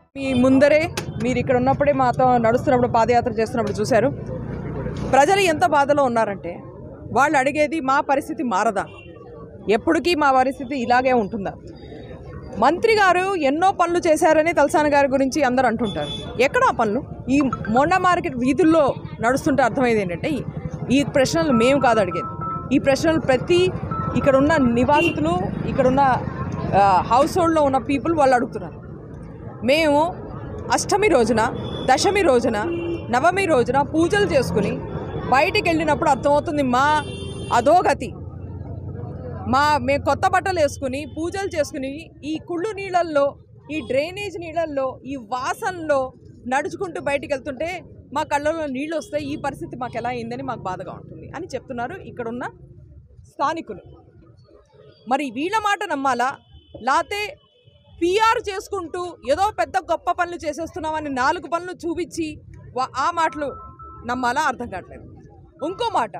మీ ముందరే మీరు ఇక్కడ ఉన్నప్పుడే మాతో నడుస్తున్నప్పుడు పాదయాత్ర చేస్తున్నప్పుడు చూశారు ప్రజలు ఎంత బాధలో ఉన్నారంటే వాళ్ళు అడిగేది మా పరిస్థితి మారదా ఎప్పటికీ మా పరిస్థితి ఇలాగే ఉంటుందా మంత్రి గారు ఎన్నో పనులు చేశారని తలసాని గారి గురించి అందరూ అంటుంటారు ఎక్కడ ఆ పనులు ఈ మొండ మార్కెట్ వీధుల్లో నడుస్తుంటే అర్థమైంది ఏంటంటే ఈ- ఈ ప్రశ్నలు మేము కాదు అడిగేది ఈ ప్రశ్నలు ప్రతి ఇక్కడ ఉన్న నివాసితులు ఇక్కడున్న హౌస్ హోల్డ్లో ఉన్న పీపుల్ వాళ్ళు అడుగుతున్నారు మేము అష్టమి రోజున దశమి రోజున నవమి రోజున పూజలు చేసుకుని బయటికి వెళ్ళినప్పుడు అర్థమవుతుంది మా అధోగతి మా మేము కొత్త బట్టలు వేసుకుని పూజలు చేసుకుని ఈ కుళ్ళు నీళ్ళల్లో ఈ డ్రైనేజ్ నీళ్ళల్లో ఈ వాసనలో నడుచుకుంటూ బయటికి వెళ్తుంటే మా కళ్ళలో నీళ్ళు వస్తాయి ఈ పరిస్థితి మాకు ఎలా అయిందని మాకు బాధగా ఉంటుంది అని చెప్తున్నారు ఇక్కడున్న స్థానికులు మరి వీళ్ళ మాట నమ్మాలా లాతే పిఆర్ చేసుకుంటూ ఏదో పెద్ద గొప్ప పనులు చేసేస్తున్నామని నాలుగు పనులు చూపించి వా- ఆ మాటలు నమ్మాలా అర్థం కావట్లేదు ఇంకో మాట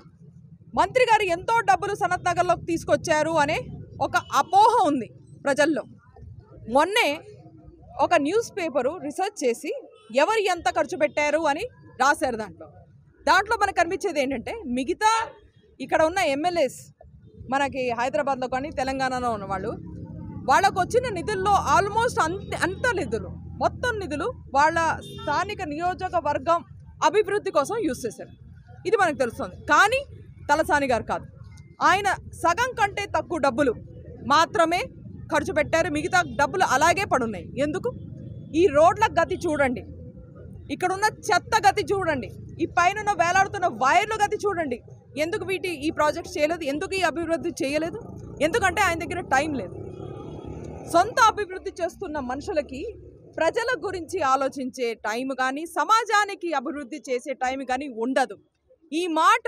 మంత్రి గారు ఎంతో డబ్బులు సనత్ నగర్లోకి తీసుకొచ్చారు అనే ఒక అపోహ ఉంది ప్రజల్లో మొన్నే ఒక న్యూస్ పేపరు రీసెర్చ్ చేసి ఎవరు ఎంత ఖర్చు పెట్టారు అని రాశారు దాంట్లో దాంట్లో మనకు కనిపించేది ఏంటంటే మిగతా ఇక్కడ ఉన్న ఎమ్మెల్యేస్ మనకి హైదరాబాద్లో కానీ తెలంగాణలో ఉన్న వాళ్ళు వాళ్ళకు వచ్చిన నిధుల్లో ఆల్మోస్ట్ అంత అంత నిధులు మొత్తం నిధులు వాళ్ళ స్థానిక నియోజకవర్గం అభివృద్ధి కోసం యూజ్ చేశారు ఇది మనకు తెలుస్తుంది కానీ తలసాని గారు కాదు ఆయన సగం కంటే తక్కువ డబ్బులు మాత్రమే ఖర్చు పెట్టారు మిగతా డబ్బులు అలాగే పడున్నాయి ఎందుకు ఈ రోడ్ల గతి చూడండి ఇక్కడున్న చెత్త గతి చూడండి ఈ పైన వేలాడుతున్న వైర్ల గతి చూడండి ఎందుకు వీటి ఈ ప్రాజెక్ట్ చేయలేదు ఎందుకు ఈ అభివృద్ధి చేయలేదు ఎందుకంటే ఆయన దగ్గర టైం లేదు సొంత అభివృద్ధి చేస్తున్న మనుషులకి ప్రజల గురించి ఆలోచించే టైం కానీ సమాజానికి అభివృద్ధి చేసే టైం కానీ ఉండదు ఈ మాట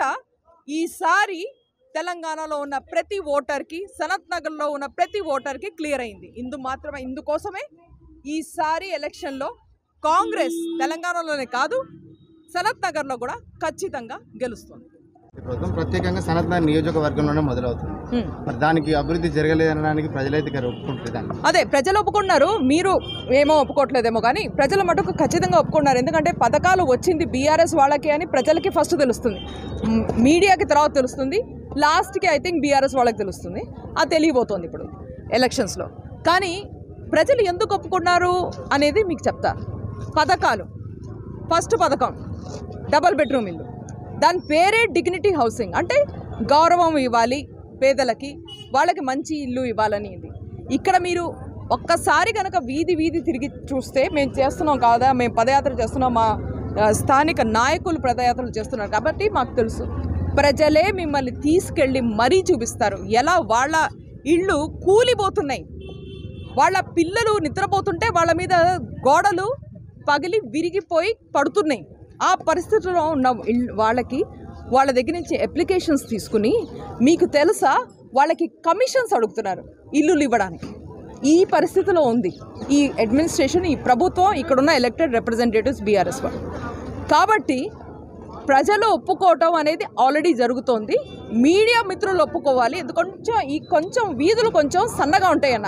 ఈసారి తెలంగాణలో ఉన్న ప్రతి ఓటర్కి సనత్ నగర్లో ఉన్న ప్రతి ఓటర్కి క్లియర్ అయింది ఇందు మాత్రమే ఇందుకోసమే ఈసారి ఎలక్షన్లో కాంగ్రెస్ తెలంగాణలోనే కాదు సనత్ నగర్లో కూడా ఖచ్చితంగా గెలుస్తుంది ఈ ప్రభుత్వం ప్రత్యేకంగా సనత్నగర్ నియోజకవర్గంలోనే మొదలవుతుంది మరి దానికి అభివృద్ధి జరగలేదనడానికి ప్రజలైతే గారు ఒప్పుకుంటారు దాన్ని అదే ప్రజలు ఒప్పుకున్నారు మీరు ఏమో ఒప్పుకోవట్లేదేమో కానీ ప్రజల మటుకు ఖచ్చితంగా ఒప్పుకున్నారు ఎందుకంటే పథకాలు వచ్చింది బీఆర్ఎస్ వాళ్ళకి అని ప్రజలకి ఫస్ట్ తెలుస్తుంది మ్, మీడియాకి తర్వాత తెలుస్తుంది లాస్ట్కి ఐ థింక్ బీఆర్ఎస్ వాళ్ళకి తెలుస్తుంది అది తెలియబోతోంది ఇప్పుడు ఎలక్షన్స్లో కానీ ప్రజలు ఎందుకు ఒప్పుకున్నారు అనేది మీకు చెప్తా పథకాలు ఫస్ట్ పథకం డబల్ బెడ్రూమ్ ఇల్లు దాని పేరే డిగ్నిటీ హౌసింగ్ అంటే గౌరవం ఇవ్వాలి పేదలకి వాళ్ళకి మంచి ఇల్లు ఇవ్వాలని ఇది ఇక్కడ మీరు ఒక్కసారి కనుక వీధి వీధి తిరిగి చూస్తే మేము చేస్తున్నాం కాదా మేము పదయాత్ర చేస్తున్నాం మా ఆ, స్థానిక నాయకులు పదయాత్రలు చేస్తున్నారు కాబట్టి మాకు తెలుసు ప్రజలే మిమ్మల్ని తీసుకెళ్ళి మరీ చూపిస్తారు ఎలా వాళ్ళ ఇళ్ళు కూలిపోతున్నాయి వాళ్ళ పిల్లలు నిద్రపోతుంటే వాళ్ళ మీద గోడలు పగిలి విరిగిపోయి పడుతున్నాయి ఆ పరిస్థితిలో ఉన్న ఇల్- వాళ్ళకి వాళ్ళ దగ్గర నుంచి అప్లికేషన్స్ తీసుకుని మీకు తెలుసా వాళ్ళకి కమిషన్స్ అడుగుతున్నారు ఇల్లులు ఇవ్వడానికి ఈ పరిస్థితిలో ఉంది ఈ అడ్మినిస్ట్రేషన్ ఈ ప్రభుత్వం ఇక్కడున్న ఎలక్టెడ్ రిప్రజెంటేటివ్స్ బీఆర్ఎస్ వాళ్ళు కాబట్టి ప్రజలు ఒప్పుకోవటం అనేది ఆల్రెడీ జరుగుతోంది మీడియా మిత్రులు ఒప్పుకోవాలి ఎందుకు కొంచెం ఈ కొంచెం వీధులు కొంచెం సన్నగా ఉంటాయన్న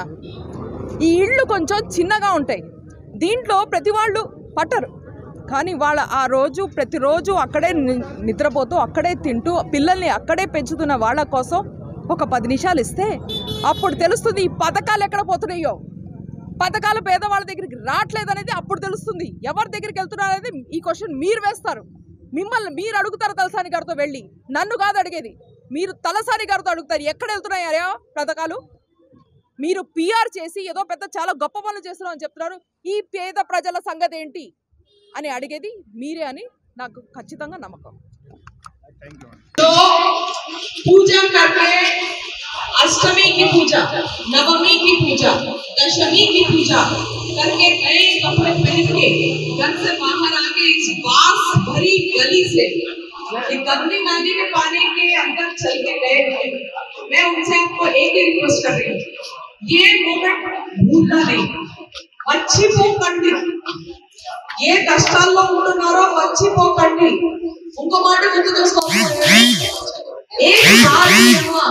ఈ ఇళ్ళు కొంచెం చిన్నగా ఉంటాయి దీంట్లో ప్రతి వాళ్ళు పట్టరు కానీ వాళ్ళ ఆ రోజు ప్రతిరోజు అక్కడే ని- నిద్రపోతూ అక్కడే తింటూ పిల్లల్ని అక్కడే పెంచుతున్న వాళ్ళ కోసం ఒక పది నిమిషాలు ఇస్తే అప్పుడు తెలుస్తుంది ఈ పథకాలు ఎక్కడ పోతున్నాయో పథకాలు పేదవాళ్ళ దగ్గరికి రావట్లేదు అనేది అప్పుడు తెలుస్తుంది ఎవరి దగ్గరికి వెళ్తున్నారు అనేది ఈ క్వశ్చన్ మీరు వేస్తారు మిమ్మల్ని మీరు అడుగుతారు తలసాని గారితో వెళ్ళి నన్ను కాదు అడిగేది మీరు తలసాని గారితో అడుగుతారు ఎక్కడ వెళ్తున్నాయో పథకాలు మీరు పిఆర్ చేసి ఏదో పెద్ద చాలా గొప్ప పనులు చేస్తున్నాం అని చెప్తున్నారు ఈ పేద ప్రజల సంగతి ఏంటి అని అడిగేది మీరే అని నాకు ఖచ్చితంగా నమ్మకం तो पूजा करके अष्टमी की पूजा नवमी की पूजा दशमी की पूजा करके नए कपड़े पहन के घर से बाहर आके इस बास भरी गली से ये गंदी नाली में पानी के अंदर चल के गए थे मैं उनसे आपको एक ही रिक्वेस्ट कर रही हूँ ये मोमेंट भूलना नहीं మర్చిపోకండి ఏ కష్టాల్లో ఉంటున్నారో మర్చిపోకండి ఇంకో మాట గుర్తు చేసుకోవాలి एक हाल में हुआ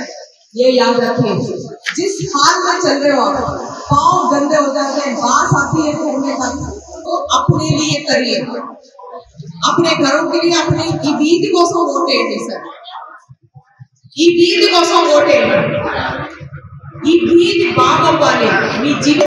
ये याद रखें जिस हाल में चल रहे हो आप पाँव गंदे हो जाते हैं बांस आपकी अपने लिए करिए अपने घरों के लिए अपने ఈ వీధి కోసం ఓటేయండి సార్ ఈ వీధి కోసం ఓటేయండి ఈ వీధి బాగవ్వాలి మీ జీవితం